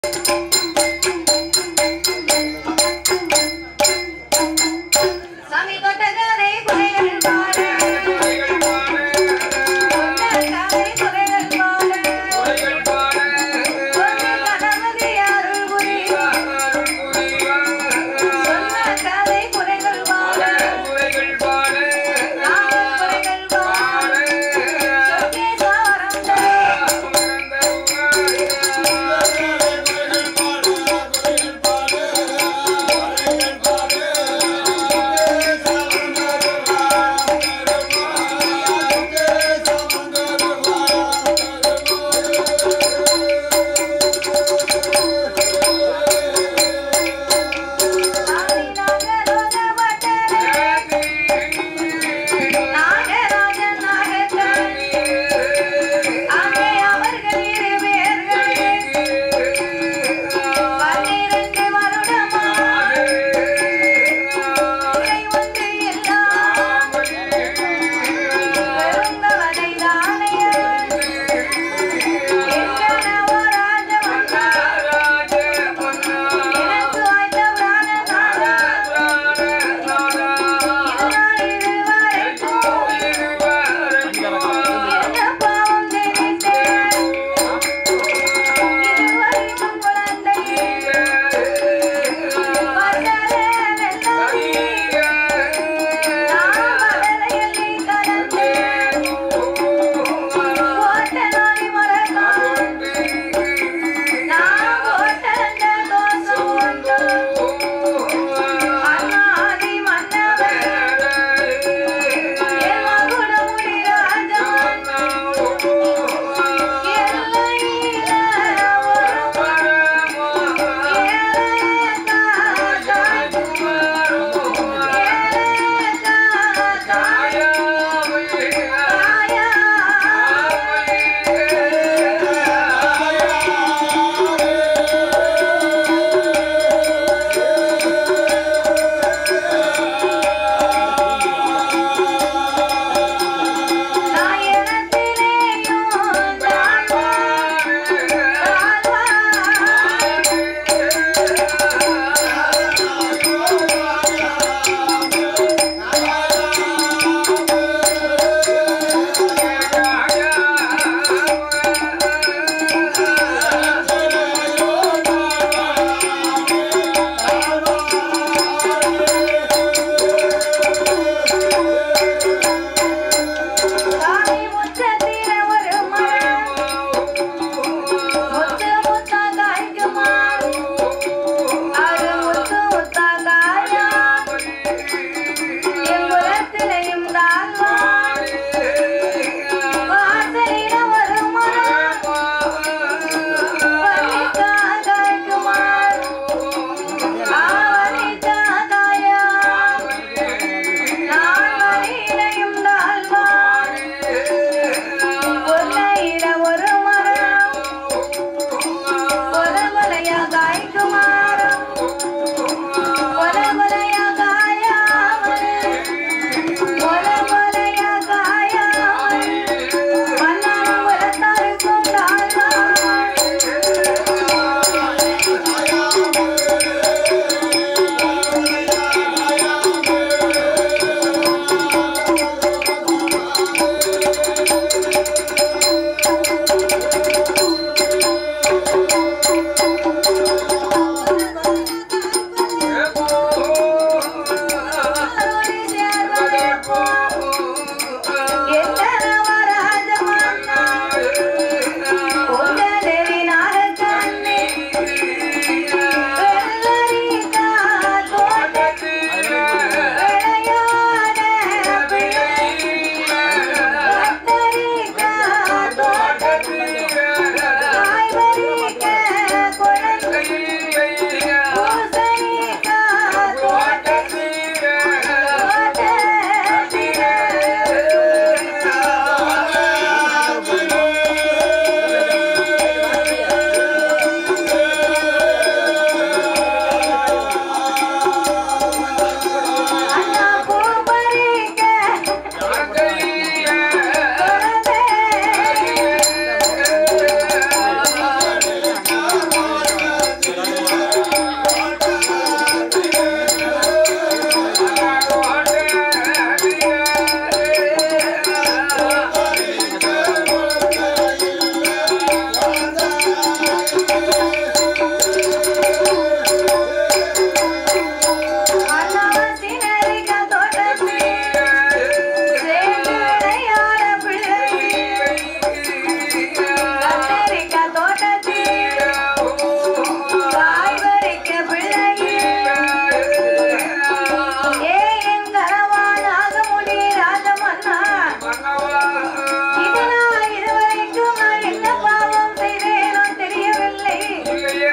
சாமி தொட்டகரை குறைகள் பாட தொட்டகரை குறைகள் பாட சொன்ன கணபதி அருள் புரி சொன்ன கதை குறைகள் பாட நாங்கள் குறைகள் பாட சொன்னே சாரம் தரே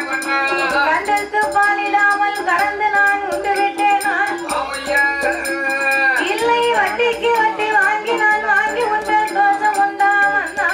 மன்னா கண்டத்து பாலிடாமல் கறந்து நான் உண்டு விட்டேன் நான் ஆமையா இல்லை வட்டிக்கு வட்டி வாங்கி நான் வாங்கி உண்ட தோஷம் உண்டா மன்னா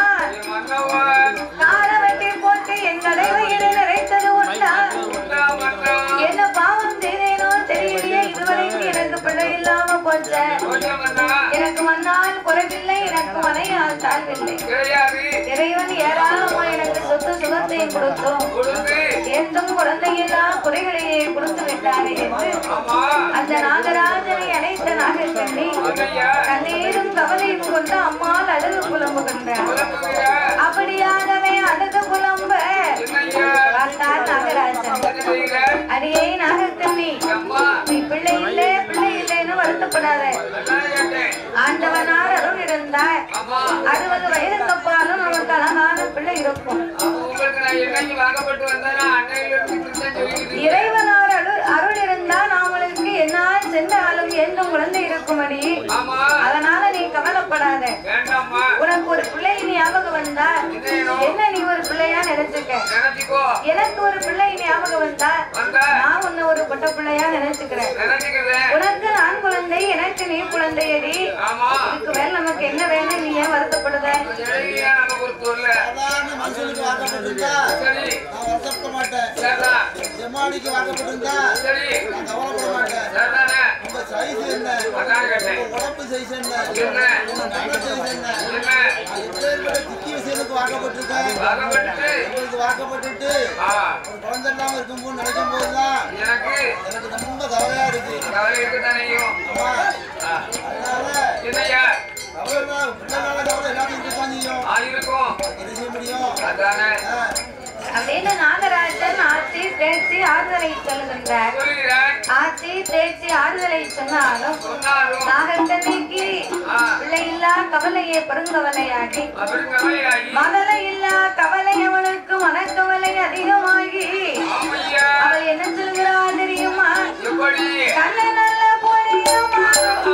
மன்னவன் கார வட்டி போட்டு என் கடைவையிலே நிறைத்தது உண்டா உண்டா மன்னா என்ன பாவம் செய்தேனோ தெரியலையே இதுவரைக்கும் எனக்கு பிள்ளை இல்லாம போச்ச கொஞ்சம் மன்னா எனக்கு மண்ணால் குறைவில்லை எனக்கு மனையால் தாழ்வில்லை கிடையாது இறைவன் ஏராளமா எனக்கு சொத்து சுகத்தையும் கொடுத்தோம் கொடுத்து எந்தும் குழந்தையில்லா குறைகளையே கொடுத்து விட்டாரே என்று ஆமா அந்த நாகராஜனை அழைத்த நாகக்கண்ணி அதையா கண்ணீரும் கவலையும் கொண்டு அம்மாள் அழுது புலம்புகின்றார் புலம்புகிற அப்படியாகவே அழுது புலம்ப என்னையா பார்த்தார் நாகராஜன் என்ன செய்கிற அடியே நாகக்கண்ணி அம்மா நீ பிள்ளை இல்லை பிள்ளை இல்லைன்னு வருத்தப்படாத நல்லா கேட்டேன் ஆண்டவனார் அருள் இருந்தார் ஆமா அறுபது வயதுக்கு அப்பாலும் நமக்கு அழகான பிள்ளை இருக்கும் அப்ப உங்களுக்கு நான் என்னைக்கு வாக்கப்பட்டு வந்தேன்னா அன்னையிலிருந்து கிருஷ்ணன் சொல்லிக்கிட்டு இறைவனார் அருள் அருள் இருந்தால் நாமளுக்கு என்னால் சென்றாலும் என்றும் குழந்தை இருக்கும்படி ஆமா அதனால நீ கவலைப்படாத வேண்டாம்மா உனக்கு ஒரு பிள்ளை ஞாபகம் வந்தா என்ன வேணும்? என்ன நீ ஒரு பிள்ளையா நினைச்சுக்க நினைச்சுக்கோ எனக்கு ஒரு பிள்ளை ஞாபகம் வந்தா வந்த நான் உன்னை ஒரு பொட்ட பிள்ளையா நினைச்சுக்கிறேன் நினைச்சுக்கிறேன் உனக்கு நான் குழந்தை எனக்கு நீ குழந்தையடி ஆமா இதுக்கு மேல நமக்கு என்ன வேணும் நீ ஏன் வருத்தப்படுத இழகியா நமக்கு ஒரு தொல்ல சாதாரண மனுஷனுக்கு வாக்கப்பட்டிருந்தா சரி நான் வருத்தப்பட மாட்டேன் சரிதான் ஜெமானிக்கு வாக்கப்பட்டிருந்தா சரி நான் கவலைப்பட மாட்டேன் சரிதானே உங்க சைஸ் என்ன அதான் கேட்டேன் உங்க உடம்பு சைஸ் என்ன என்ன உங்க நல்ல சைஸ் என்ன என்ன நான் எப்பேற்பட்ட திக்கி விஷயத்துக்கு வாக்கப்பட்டிருக்கேன் வாக்கப்பட்டு உங்களுக்கு வாக்கப்பட்டுட்டு ஆ ஒரு குழந்தை இல்லாம இருக்கும்போது நினைக்கும் போதுதான் எனக்கு எனக்கு ரொம்ப கவலையா இருக்கு கவலை இருக்குதானையும் அம்மா ஆ. அதனால என்னய்யா கவலை பிள்ளைனால கவலை எல்லாத்தையும் இருக்கான் செய்யும் ஆ இருக்கும் என்ன செய்ய முடியும் அதானே ஆ, அப்படின்னு நாகராஜன் ஆட்சி தேர்ச்சி ஆறுதலை சொல்லுகின்றார் சொல்லுகிறேன் ஆட்சி தேர்ச்சி ஆறுதலை சொன்னாலும் சொன்னாலும் நாகக்கண்ணிக்கு ஆ. பிள்ளை இல்லா கவலையே பெருங்கவலையாகி அப்படி கவலையாகி மகளை இல்லா கவலை அவளுக்கு மனக்கவலை அதிகமாகி ஆமையா அவள் என்ன சொல்கிறாள் தெரியுமா எப்படி கண்ணு நல்ல பொழியுமா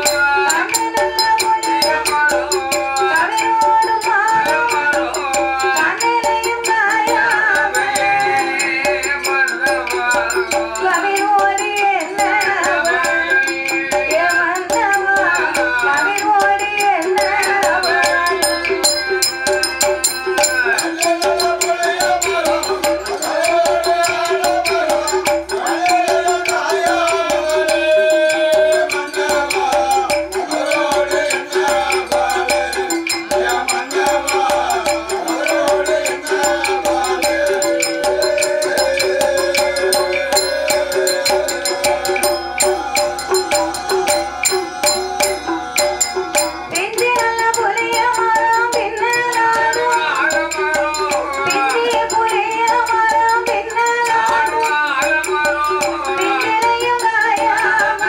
கண்ணு நல்ல பொழியுமா கவியோடு மாறும் கண்ணிலையும் காயாம கவியோடு என்ன ஏமந்தவா கவியோடு என்ன பிந்தி நல்ல புளிய மரம் பின்னலாடும் பிந்திய புளிய மரம் பின்னலாடும் பின்னலையும் காயாம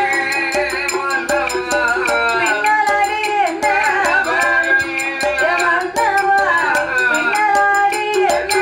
பின்னலாடி என்ன வந்தவா பின்னலாடி என்ன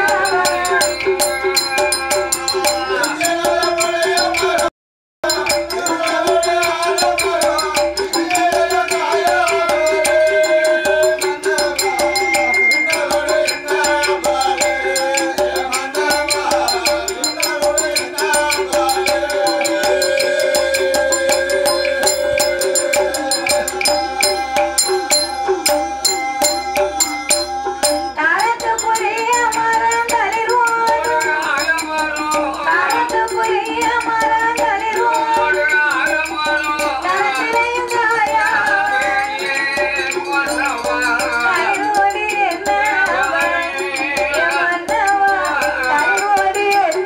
தாரத்து புளிய மரம் தளிர்வோடும் தாரத்து புளிய மரம் தளிர்வோடும் தரத்திலையும் காயாம தளிரோடி என்ன வந்தவா தளிரோடி என்ன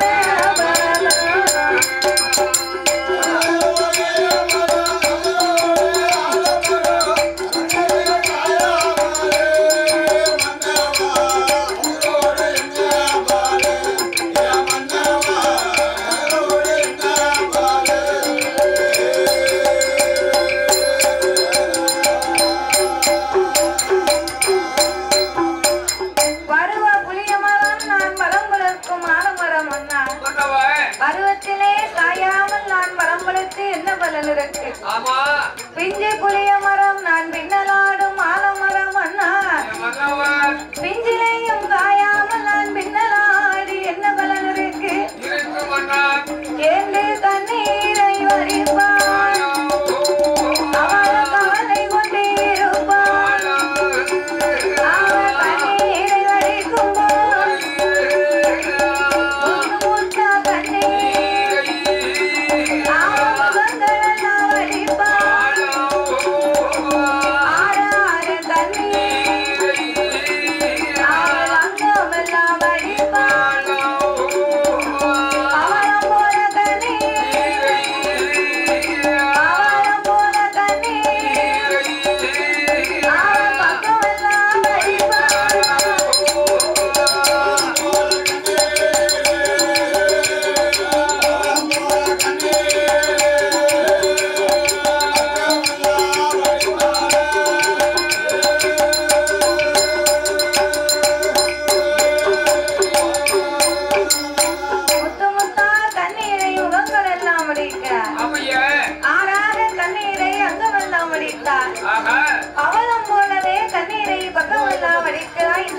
பருவ புளிய மரம் நான் பலம் வளர்க்கும் ஆலமரம் அண்ணா பருவத்திலே காயாமல் நான் பலம் வளர்த்து என்ன பலன் இருக்கு ஆமா பிஞ்சு புளிய மரம் நான் பின்னலாடும் ஆலமரம் அண்ணா மன்னவன் பிஞ்சிலையும் காயாமல் நான் பின்னலாடி என்ன பலன் இருக்கு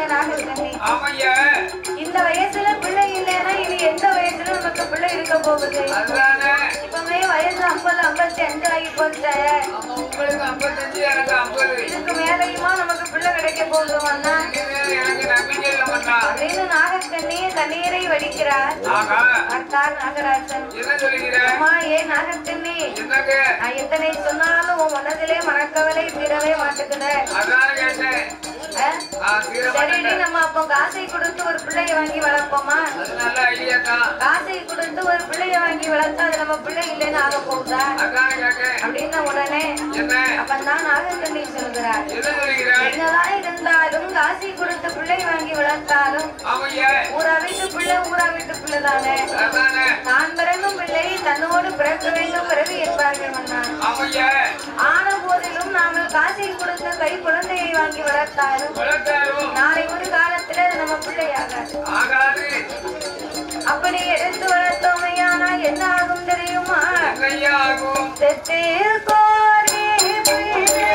நாகக்கண்ணி ஆமையா இந்த வயசுல பிள்ளை இல்லைன்னா இனி எந்த வயசுல நமக்கு பிள்ளை இருக்க போகுது அதுதானே இப்பவே வயசு ஐம்பது ஐம்பத்தி அஞ்சு ஆகி போச்சு ஆமா உங்களுக்கு ஐம்பத்தஞ்சு எனக்கு ஐம்பது இதுக்கு மேலையுமா நமக்கு பிள்ளை கிடைக்க போகுதுமாண்ணா இனிமேல் எனக்கு நம்பிக்கை இல்லை மன்னா அப்படின்னு நாகக்கண்ணி கண்ணீரை வடிக்கிறார் ஆகா பார்த்தார் நாகராஜன் என்ன சொல்லுகிற அம்மா ஏ நாகக்கண்ணி என்னங்க நான் எத்தனை சொன்னாலும் உன் மனதிலே மறக்கவலை தீரவே மாட்டேங்குது அதான் கேட்டேன் அஹ்? ஆ, தீர சரிடி மாட்டேன். நம்ம அப்போ காசை கொடுத்து ஒரு பிள்ளைய வாங்கி வளர்ப்போமா அது நல்ல ஐடியா தான் காசை கொடுத்து ஒரு பிள்ளைய வாங்கி வளர்த்தா அது நம்ம பிள்ளை இல்லைன்னு ஆக போகுதா அதான் கேட்டேன் அப்படின்னு உடனே என்ன அப்பந்தான் நாகக்கண்ணி சொல்கிறார் என்ன சொல்லுகிற என்னதான் இருந்தாலும் காசை கொடுத்து பிள்ளை வாங்கி வளர்த்தாலும் ஆமையா ஊரா வீட்டு பிள்ளை ஊரா வீட்டு பிள்ளை தானே அதானே தான் பிறகும் பிள்ளை தன்னோடு பிறக்க வேண்டும் பிறகு என்பார்கள் மன்னா ஆமையா ஆன போதிலும் நாமல் காசை கொடுத்து கை குழந்தையை வாங்கி வளர்த்தாலும் வளர்த்தாரும் நாளை ஒரு காலத்துல அது நம்ம பிள்ளையாகாது ஆகாது அப்படி எடுத்து வளர்த்தோமையானா என்ன ஆகும் தெரியுமா என்னையா ஆகும் செத்து கோரி பிள்ளை,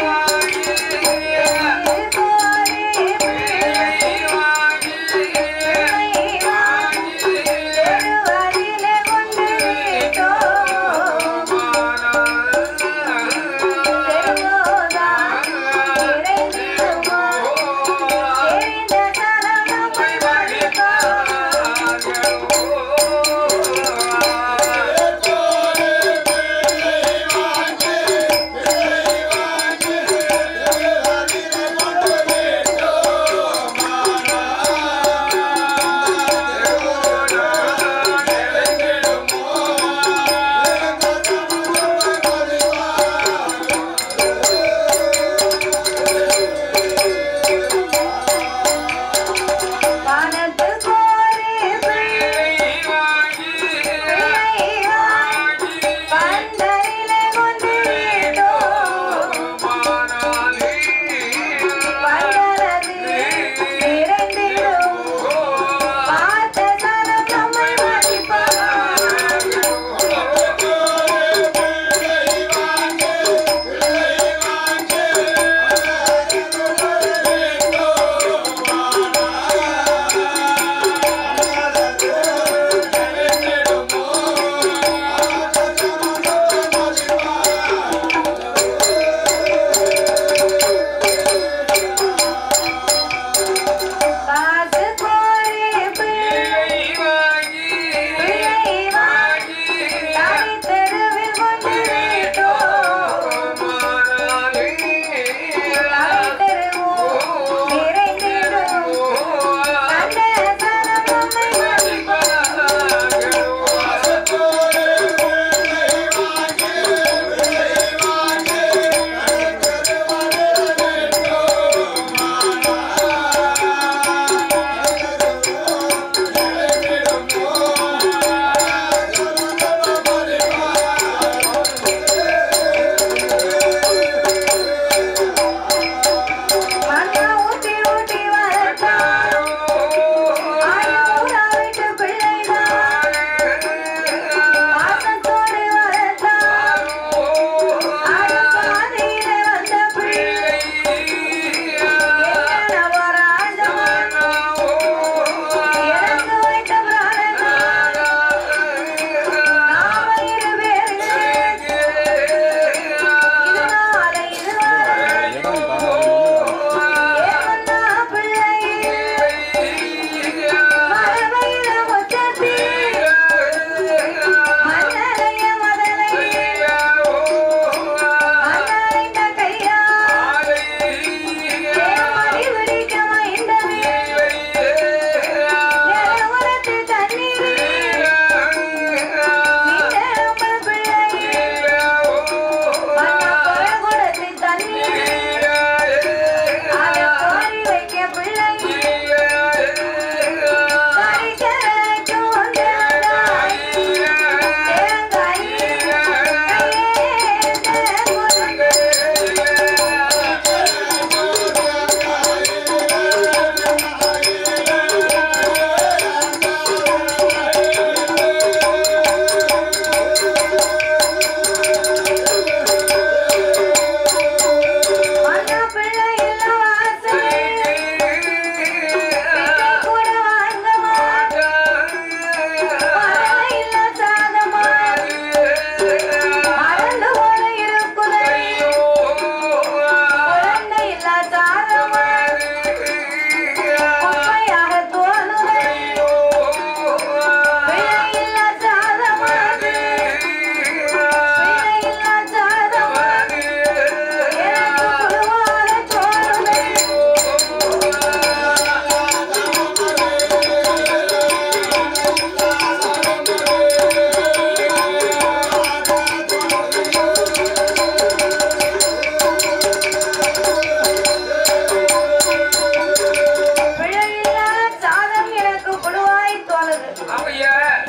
கோரி பிள்ளை, பிள்ளை வாங்கி பெருவழியிலே கொண்டு விட்டோம். பெருமோதா நிறைந்திடுமா, தெரிந்த சரணம் வழிபாடுதான். ஏற்றோரே பிள்ளை வாங்கி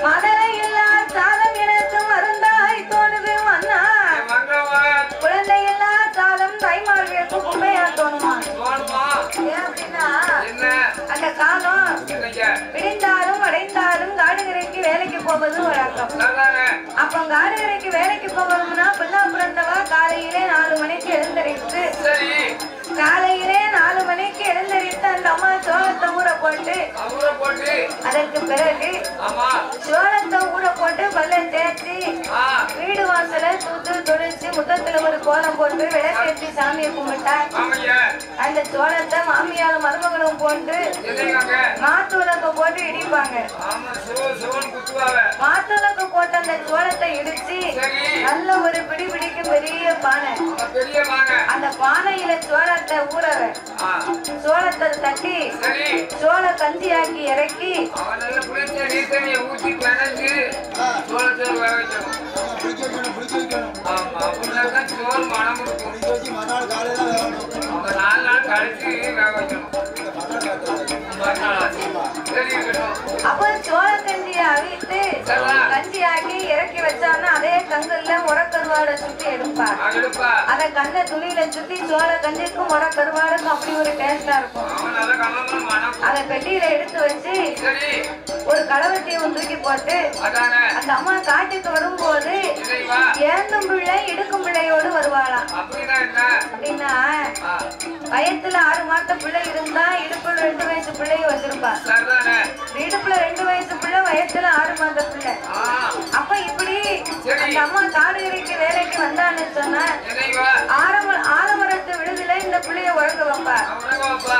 மதலை இல்லா சாதம் எனக்கு மருந்தாய் தோணுது மன்னா மங்கம்மா குழந்தை இல்லா சாதம் தாய்மார்களுக்கு கும்பையா தோணுமா போடுமா ஏன் அப்படின்னா என்ன அந்த காலம் என்னங்க விடிந்தாலும் அடைந்தாலும் காடுகரைக்கு வேலைக்கு போவது வழக்கம் நல்லாங்க அப்ப காடுகரைக்கு வேலைக்கு போகணும்னா பிள்ளா பிறந்தவா காலையிலே நாலு மணிக்கு எழுந்தரித்து சரி காலையிலே நாலு மணிக்கு எழுந்தரித்து அந்த அம்மா சோளத்தை ஊற போட்டு அவரை போட்டு அதற்கு பிறகு ஆமா சோளத்தை ஊற போட்டு பல்ல தேய்ச்சி ஆ வீடு வாசல தூத்து தொழிச்சு முத்தத்துல ஒரு கோலம் போட்டு விளக்கேற்றி சாமியை கும்பிட்டா ஆமையா அந்த சோளத்தை மாமியாரும் மருமகளும் போட்டு என்னங்க மாத்து விளக்க போட்டு இடிப்பாங்க ஆமா சிவ சிவன் குத்துவாவ மாத்து விளக்கு போட்டு அந்த சோளத்தை இடிச்சு சரி நல்ல ஒரு பிடி பிடிக்கும் பெரிய பானை ஆமா, பெரிய வாங்க அந்த பானையில சோளத்தை ஊறவ ஆ சோளத்தை தட்டி சரி சோள கஞ்சியாக்கி இறக்கி அவன் நல்ல புளிச்ச நீத்தனியை ஊத்தி பிணைஞ்சு சோளத்தில் வேக வைக்கணும் ஆமா, பிடிக்க வைக்கணும் பிடிக்க வைக்கணும் ஆமா அப்படின்னா தான் சோறு மனம் இருக்கும் பிடிக்க வச்சு மறுநாள் காலையில வேகணும் அவங்க நாலு நாள் கழிச்சு வேக வைக்கணும் இந்த மறுநாள் காலையில மறுநாள் ஆச்சு. சரி இருக்கட்டும் அப்போ சோள கஞ்சியை அவித்து கஞ்சியாக்கி இறக்கி வச்சான்னா அதே கங்கல்ல உரக்கருவாட சுத்தி எடுப்பா அவன் எடுப்பா அத கண்ண துணியில சுத்தி சோள கஞ்சிக்கும் உரக்கருவாடுக்கும் அப்படி ஒரு டேஸ்டா இருக்கும் அவன் நல்ல கலந்தும் மனம் அத பெட்டியில எடுத்து வச்சு சரி ஒரு கலவத்தையும் தூக்கி போட்டு அதானே அந்த அம்மா காட்டுக்கு வரும்போது இறைவா ஏந்தும் பிள்ளை இடுக்கும் பிள்ளையோடு வருவாளாம் அப்படின்னா என்ன அப்படின்னா ஆ, வயத்துல ஆறு மாசம் பிள்ளை இருந்தா இடுப்புல ரெண்டு வயசு பிள்ளையும் வச்சிருப்பா சரிதானே இடுப்புல ரெண்டு வயசு பிள்ளை வயசுல ஆறு மாசம் பிள்ளை ஆ, அப்ப இப்படி சரி. அந்த அம்மா காடுகரைக்கு வேலைக்கு வந்தான்னு சொன்னா இறைவா ஆலமர ஆலமரத்து விழுதுல இந்த பிள்ளைய உறங்க வைப்பா அவனுக்கு வாப்பா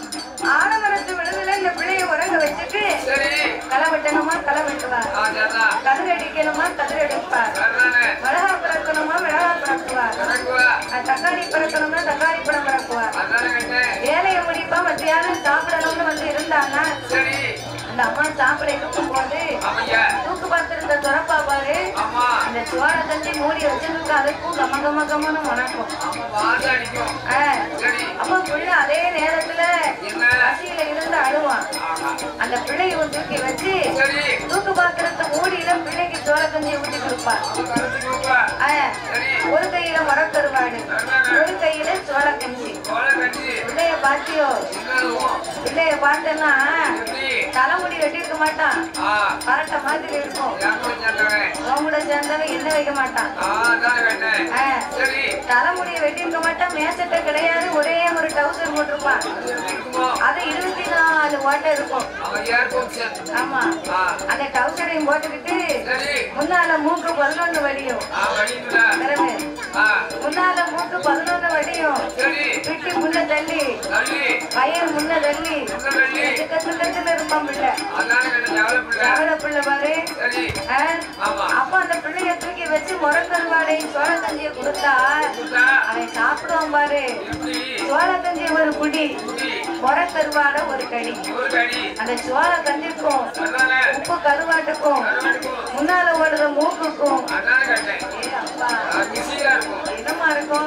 ஆலமரத்து விழுதுல இந்த பிள்ளைய உறங்க வச்சுட்டு சரி களை வெட்டணுமா களை வெட்டுவா ஆ சரிதான் கதிர் அடிக்கணுமா கதிர் அடிப்பா சரிதானே மிளகா பிறக்கணுமா மிளகா பிறக்குவா கணக்குவா அஹ் தக்காளி பிறக்கணும்னா தக்காளி பழம் பிறக்குவா அதானே கேட்டேன் வேலையை முடிப்பா மத்தியானம் சாப்பிடணும்னு வந்து இருந்தாங்கன்னா சரி அந்த அம்மா சாப்பிட இருக்கும் போது ஆமையா தூக்கு பார்த்திருந்த துறப்பா பாரு ஆமா அந்த சோழ தண்ணி மூடி வச்சிருக்க அதுக்கும் கம கம கமன்னு மணக்கும் ஆமா வாசம் அடிக்கும் ஆஹ் சரி அப்ப பிள்ளை அதே நேரத்துல என்ன பசியில இருந்து அழுவான் ஆமா அந்த பிள்ளையை தூக்கி வச்சு சரி தூக்கு பாத்திரத்தை மூடியில பிள்ளைக்கு சோழ கஞ்சி ஊட்டி கொடுப்பா அவன் கருத்து கொடுப்பா ஆஹ் சரி ஒரு கையில மரக்கருவாடு ஒரு கையில சோழ கஞ்சி கோல கட்டி பிள்ளைய பாத்தியோ என்னதுவும் பிள்ளைய பார்த்தேன்னா எப்படி தலைமுடி வெட்டிருக்க மாட்டான் ஆ கரெக்டா மாதிரி இருக்கும் என் கூட சேர்ந்தவன் அவன் கூட சேர்ந்தவன் என்ன வைக்க மாட்டான் ஆ அதானே கேட்டேன் ஆஹ் சரி தலைமுடியை வெட்டியிருக்க மாட்டான் மேசட்டை கிடையாது ஒரே ஒரு டவுசர் போட்டிருப்பான் அது எப்படி இருக்குமோ அது இருபத்தி நாலு ஓட்டை இருக்கும் அவன் ஏர்போர்ட் செட் ஆமா ஆ அந்த டவுசரையும் போட்டுக்கிட்டு சரி முன்னால மூக்கு பதினொன்னு வடியும் ஆ வடிங்களா பிறகு ஆ முன்னால மூக்கு பதினொன்னு வடியும் சரி பிட்டு முன்ன தள்ளி தள்ளி வயல் முன்ன தள்ளி உள்ள வெள்ளி சிக்க சிக்கத்துல இருப்பான் பிள்ளை அதானே கேட்டேன் எவ்வளவு பிள்ளை எவ்வளவு பிள்ளை பாரு சரி ஆ? ஆமா அப்ப அந்த பிள்ளைய தூக்கி வச்சு முறக்கருவாடையும் சோழ கஞ்சியை கொடுத்தா கொடுத்தா அவன் சாப்பிடுவான் பாரு எப்படி சோழ கஞ்சி ஒரு குடி குடி முறக்கருவாட ஒரு கடி ஒரு கடி அந்த சோழ கஞ்சிக்கும் அதானே உப்பு கருவாட்டுக்கும் கருவாட்டுக்கும் முன்னால ஓடுற மூக்குக்கும் அதானே கேட்டேன் ஏ அப்பா அது பிஸியா இருக்கும் இதமா இருக்கும்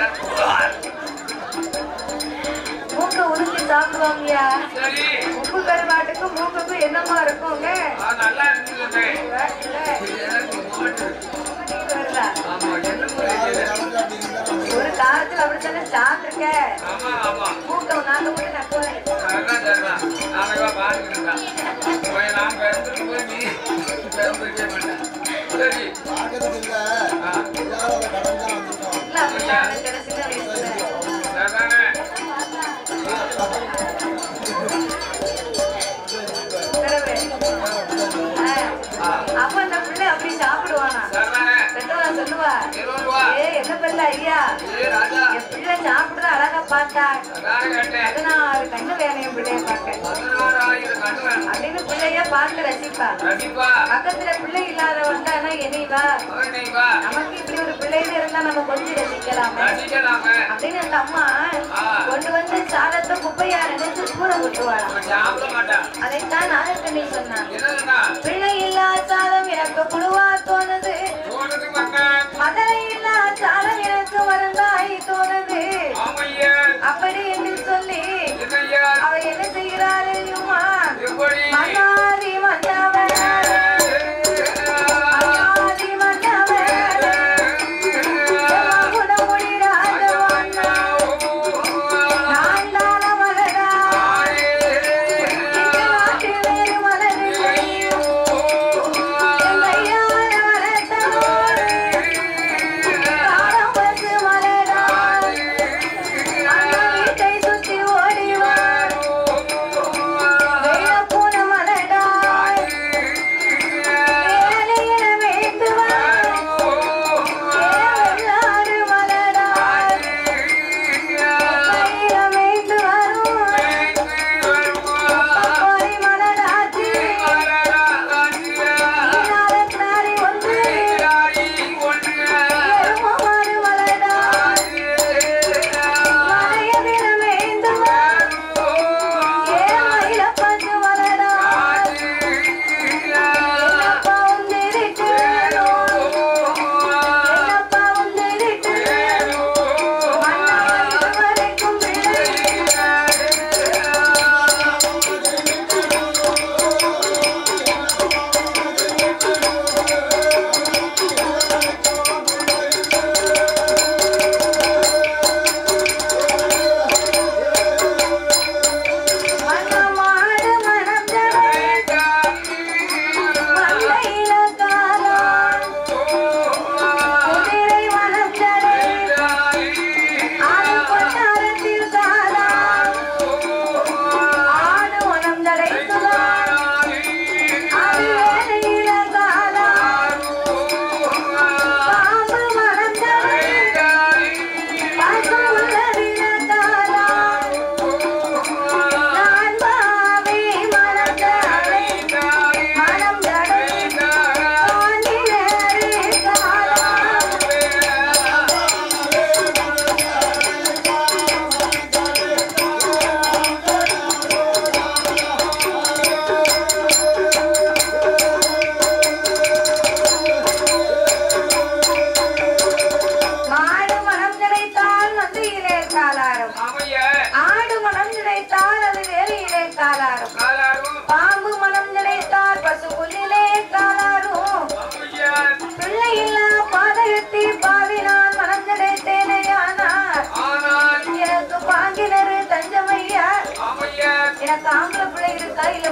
அதான் மூக்க உறிஞ்சி சாப்பிடுவாங்கயா சரி உப்பு கருவாட்டுக்கும் மூக்குக்கும் என்னமா இருக்குங்க ஆ நல்லா இருந்துச்சு இல்ல, இது எனக்கு மாட்டு. நீங்க வருதா? ஆமா என்ன முறையில் கலந்து அப்படிங்கிறத நம்ம ஒரு காலத்துல அப்படித்தானே சாப்பிட்டுருக்க ஆமா ஆமா மூக்க நாங்க மட்டும் நக்குவேன் அதான் சரிதான் நாம இவ பாத்துக்கிட்டா போய் நான் பிறந்துட்டு போய் நீ பிறந்துருக்கே மாட்டேன் சரி பார்க்கறதுக்கு இல்ல ஆ எல்லாரும் அதை கடந்து தான் வந்திருக்கோம் இல்ல அப்படிதான் சின்ன வயசுல சரிதானே பிறகு, ஆ, அப்ப அந்த பிள்ளை அப்படி சாப்பிடுவானா சரிதானே பெற்றோரா சொல்லுவா இருபது ரூபா ஏ என்ன பிள்ளை ஐயா ஏ ராஜா என் பிள்ளை சாப்பிடுற அழகா பார்த்தா அதானே கேட்டேன் பதினாறு கண்ணு வேணையும் பிள்ளைய பார்க்க பதினாறாயிரம் கண்டு வேணும் அப்படின்னு பிள்ளைய பார்த்து ரசிப்பா கண்டிப்பா பக்கத்துல பிள்ளை இல்லாத வந்தானா என்னைவா அவன் நீ வா நமக்கு இப்படி ஒரு பிள்ளைன்னு இருந்தா நம்ம கொஞ்சம் ரசிக்கலாமே ரசிக்கலாமே அப்படின்னு அந்த அம்மா ஆ. கொண்டு வந்து சாதத்தை குப்பையா நினைச்சு தூர விட்டுவாளாம் அவன் சாப்பிட மாட்டான் அதைத்தான் நாகக்கண்ணி சொன்னான் என்னதுன்னா பிள்ளை இல்லா சாதம் எனக்கு புழுவா தோணுது தோணுது மன்னன் மதலை இல்லா சாதம் எனக்கு மருந்தாய் தோணுது ஆமையா அப்படி என்று சொல்லி என்னையா அவ என்ன செய்கிறாள் தெரியுமா எப்படி மன்னாதி மன்னவன்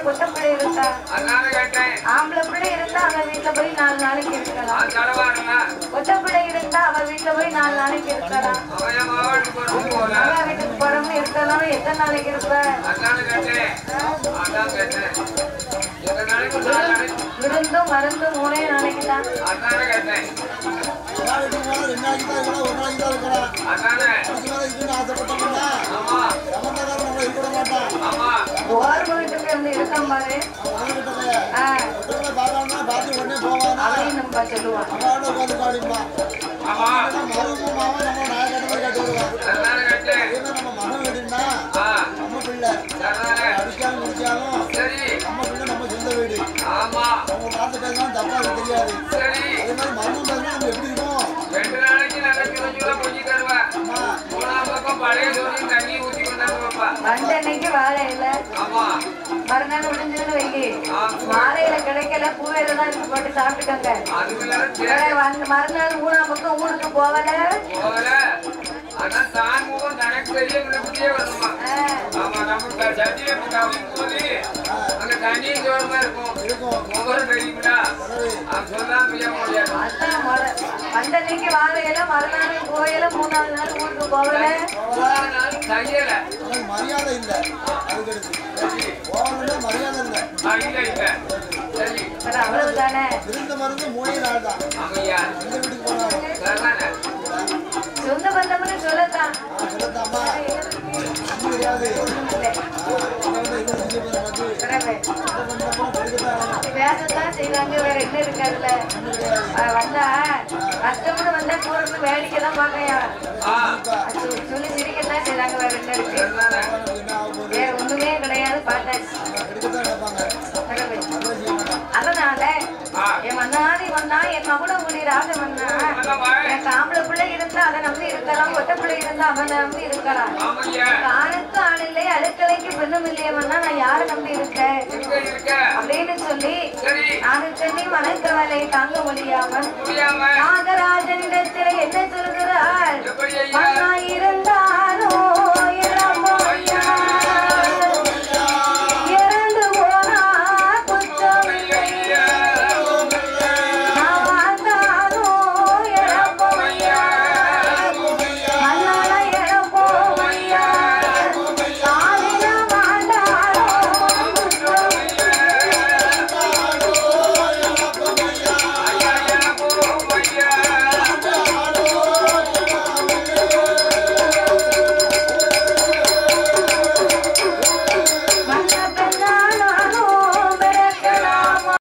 பொட்ட பிள்ளை இருக்கா அதனால கேட்டேன் ஆம்பளை பிள்ளை இருந்தா அவ வீட்டுல போய் நாலு நாளைக்கு இருக்கலாம் நான் தடவாருங்களா பொட்ட பிள்ளை இருந்தா அவ வீட்டுல போய் நாலு நாளைக்கு இருக்கலாம் அவன் என் மாவட்டுக்கு போறோம் போல அக்கா வீட்டுக்கு போறவங்க இருக்கலாம் எத்தனை நாளைக்கு இருப்ப அதனால கேட்டேன் அதான் கேட்டேன் எத்தனை நாளைக்கு நாலு நாளைக்கு விருந்தும் மருந்தும் மூணே நாளைக்கு தான் அதனால கேட்டேன் எல்லா வீட்டுக்கு போனா ரெண்டு நாளைக்கு தான் இருக்கலாம், ஒரு நாளைக்கு தான் இருக்கலாம். அதனால அதுக்கு மேல இருக்குன்னு ஆசைப்பட்டோம்னா, ஆமா சம்பந்தக்காரன் நம்மளை இருக்க விட மாட்டான். ஆமா ஓர் வீட்டுக்கு வந்து இருக்கான் பாரு அவன் உடனே கிட்ட போய், ஆ, ஒருத்தவங்களை பார்த்தான்னா பார்த்து உடனே போவானா, அவளையும் நம்ம சொல்லுவான் அவனோட உட்கார்ந்து பாடிப்பான். ஆமா ஆனா மருமகன் மாமன் நம்ம நாய் கட்ட மாதிரி கட்டி விடுவான். அதனால கேட்டேன் ஏன்னா நம்ம மகன் வீடுன்னா, ஆ நம்ம பிள்ளை. அதனால அடிக்காம முடிச்சாலும் சரி நம்ம பிள்ளை நம்ம சொந்த வீடு ஆமா அவங்க வார்த்தை பேசினா தப்பா அது தெரியாது சரி அதே மாதிரி மருமகன் பேசினா நம்ம எப்படி இருக்கும் ரெண்டு நாளைக்கு நல்ல கிழஞ்சுல கொஞ்சி தருவேன் அம்மா மூணாம் பக்கம் பழைய சோறு தண்ணி ஊத்தி கொண்டாந்து வைப்பா வந்த அன்னைக்கு வாழை இல்லை ஆமா மறுநாள் முடிஞ்சதுன்னு வைக்கி ஆ, மாலையில கிடைக்கல பூவையில தான் இருக்கு போட்டு சாப்பிட்டுக்கோங்க அது மேல வேற வந்து மறுநாள் மூணா பக்கம் ஊருக்கு போகல போகல ஆனா தான் முகம் தனக்கு தெரிய விழுப்புட்டே வருமா ஆ, ஆமா நமக்கு சட்டியில கவிக்கும் போது அங்க தண்ணியும் சோறுமா இருக்கும் இருக்கும் முகம் தெரியுங்களா அது சொல்லாம செய்ய முடியாது அதான் முறை. வந்த அன்னைக்கு வாழையில மறுநாள் கோயில மூணாவது நாள் ஊருக்கு போகல மூணாவது நாள் தையல எனக்கு மரியாதை இல்லை அதுக்கு அடுத்து சரி போகணும்னா மரியாதை இல்லை ஆ, இல்ல இல்ல சரி வேற அவ்வளவுதானே விருந்த மருந்து மூணே நாள் தான் ஆமையா எந்த வீட்டுக்கு போனாலும் சரிதானே சொந்த பந்தம்னு சொல்லத்தான் நான் சொல்லத்தாம்மா அது கிடையாது இல்லை. பிறகு பேசத்தான் செய்வாங்க வேற என்ன இருக்காதுல்ல அஹ் வந்தா கஷ்டம்னு வந்தா தூரத்து வேடிக்கை தான் பாக்கையா ஆ சொல்லி சிரிக்கத்தான் செய்றாங்க வேற என்ன இருக்கு சரிதானே வேற ஒண்ணுமே கிடையாது பார்த்தாச்சு பிறகு அதனால ஆ என் மன்னாதி வந்தா என் மகுட முடி ராஜ மன்னா ஆமாம்மா. எனக்கு ஆம்பளை பிள்ளை இருந்தா அதை நம்பி இருக்கலாம் ஒட்ட பிள்ளை இருந்தா அவனை நம்பி இருக்கலாம் ஆமையா ஆணுக்கு ஆள் இல்லை அடுக்கலைக்கு பெண்ணும் இல்லையவன்னா நான் யாரை நம்பி இருக்கேன் இருக்க இருக்க அப்படின்னு சொல்லி சரி நானு சொல்லி மனக்கவலை தாங்க முடியாமல் முடியாம நாகராஜனிடத்தில் என்ன சொல்கிறாள் எப்படி ஐயா மன்னா இருந்தா